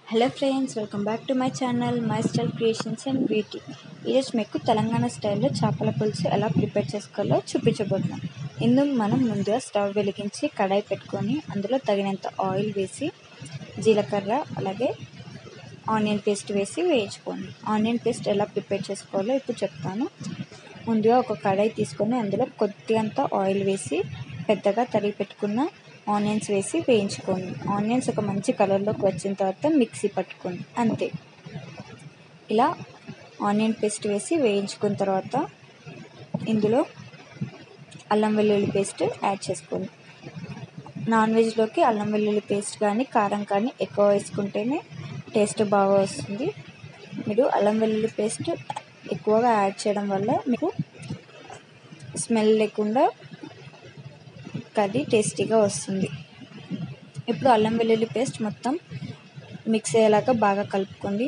hello friends welcome back to my channel my style creations and beauty ఈరోజు మీకు తెలంగాణ స్టైల్లో చేపల పులుసు ఎలా ప్రిపేర్ చేసుకోవాలో చూపించబోతున్నాం ఇందుకు మనం ముందుగా స్టవ్ వెలిగించి కడాయి పెట్టుకొని అందులో తగినంత ఆయిల్ వేసి జీలకర్ర అలాగే ఆనియన్ పేస్ట్ వేసి వేయించుకోండి ఆనియన్ పేస్ట్ ఎలా ప్రిపేర్ చేసుకోవాలో ఇప్పుడు చెప్తాను ముందుగా ఒక కడాయి తీసుకొని అందులో కొద్దిగంత ఆయిల్ వేసి పెద్దగా తరిగి పెట్టుకున్న ఆనియన్స్ వేసి వేయించుకోండి ఆనియన్స్ ఒక మంచి కలర్లోకి వచ్చిన తర్వాత మిక్సీ పట్టుకోండి అంతే ఇలా ఆనియన్ పేస్ట్ వేసి వేయించుకున్న తర్వాత ఇందులో అల్లం వెల్లుల్లి పేస్ట్ యాడ్ చేసుకోండి నాన్ వెజ్లోకి అల్లం వెల్లుల్లి పేస్ట్ కానీ కారం కానీ ఎక్కువ వేసుకుంటేనే టేస్ట్ బాగా వస్తుంది మీరు అల్లం వెల్లుల్లి పేస్ట్ ఎక్కువగా యాడ్ చేయడం వల్ల మీకు స్మెల్ లేకుండా కర్రీ టేస్టీగా వస్తుంది ఇప్పుడు అల్లం వెల్లుల్లి పేస్ట్ మొత్తం మిక్స్ అయ్యేలాగా బాగా కలుపుకోండి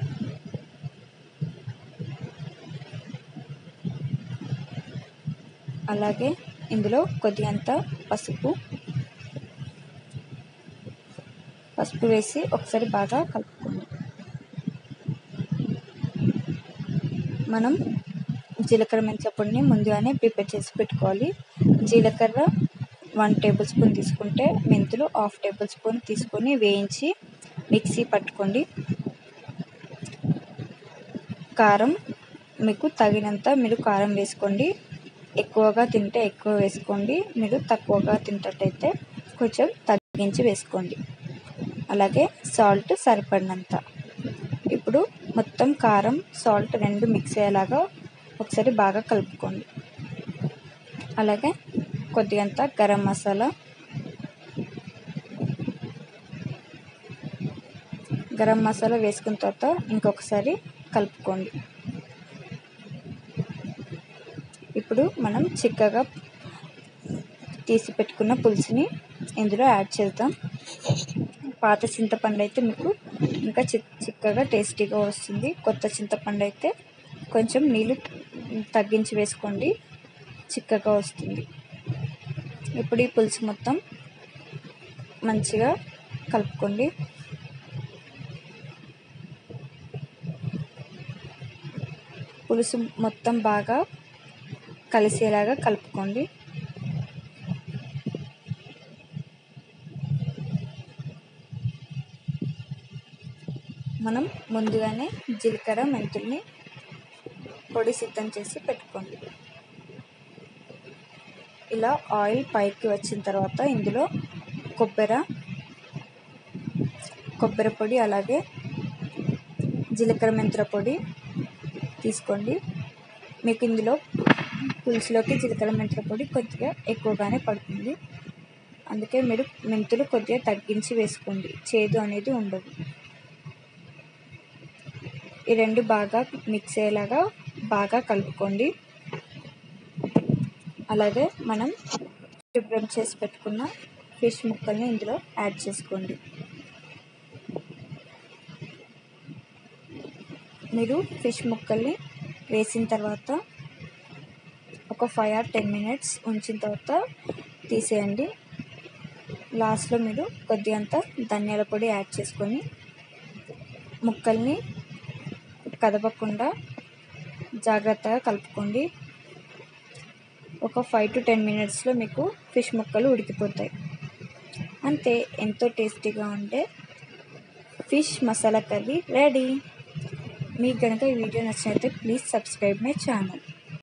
అలాగే ఇందులో కొద్దిగంత పసుపు పసుపు వేసి ఒకసారి బాగా కలుపుకోండి మనం జీలకర్ర మెంతుల పొడిని ముందుగానే ప్రిపేర్ చేసి పెట్టుకోవాలి జీలకర్ర వన్ టేబుల్ స్పూన్ తీసుకుంటే మెంతులు హాఫ్ టేబుల్ స్పూన్ తీసుకొని వేయించి మిక్సీ పట్టుకోండి కారం మీకు తగినంత మీరు కారం వేసుకోండి ఎక్కువగా తింటే ఎక్కువ వేసుకోండి మీరు తక్కువగా తింటట్టయితే కొంచెం తగ్గించి వేసుకోండి అలాగే సాల్ట్ సరిపడినంత ఇప్పుడు మొత్తం కారం సాల్ట్ రెండు మిక్స్ అయ్యేలాగా ఒకసారి బాగా కలుపుకోండి అలాగే కొద్దిగంత గరం మసాలా గరం మసాలా వేసుకున్న తర్వాత ఇంకొకసారి కలుపుకోండి ఇప్పుడు మనం చిక్కగా తీసి పెట్టుకున్న పులుసుని ఇందులో యాడ్ చేద్దాం పాత చింతపండు అయితే మీకు ఇంకా చి చిక్కగా టేస్టీగా వస్తుంది కొత్త చింతపండు అయితే కొంచెం నీళ్ళు తగ్గించి వేసుకోండి చిక్కగా వస్తుంది ఇప్పుడు ఈ పులుసు మొత్తం మంచిగా కలుపుకోండి పులుసు మొత్తం బాగా కలిసేలాగా కలుపుకోండి మనం ముందుగానే జీలకర్ర మెంతుల్ని పొడి సిద్ధం చేసి పెట్టుకోండి ఇలా ఆయిల్ పైకి వచ్చిన తర్వాత ఇందులో కొబ్బరి కొబ్బరి పొడి అలాగే జీలకర్ర మెంతుల పొడి తీసుకోండి మీకు ఇందులో పులుసులోకి జీలకర్ర మెంతుల పొడి కొద్దిగా ఎక్కువగానే పడుతుంది అందుకే మీరు మెంతులు కొద్దిగా తగ్గించి వేసుకోండి చేదు అనేది ఉండదు ఈ రెండు బాగా మిక్స్ అయ్యేలాగా బాగా కలుపుకోండి అలాగే మనం శుభ్రం చేసి పెట్టుకున్న ఫిష్ ముక్కల్ని ఇందులో యాడ్ చేసుకోండి మీరు ఫిష్ ముక్కల్ని వేసిన తర్వాత ఒక ఫైవ్ ఆర్ టెన్ మినిట్స్ ఉంచిన తర్వాత తీసేయండి లాస్ట్లో మీరు కొద్దిగంత ధనియాల పొడి యాడ్ చేసుకొని ముక్కల్ని కదపకుండా జాగ్రత్తగా కలుపుకోండి ఒక ఫైవ్ టు టెన్ మినిట్స్లో మీకు ఫిష్ ముక్కలు ఉడికిపోతాయి అంతే ఎంతో టేస్టీగా ఉండే ఫిష్ మసాలా కర్రీ రెడీ మీకు కనుక ఈ వీడియో నచ్చినట్లయితే ప్లీజ్ సబ్స్క్రైబ్ మై ఛానల్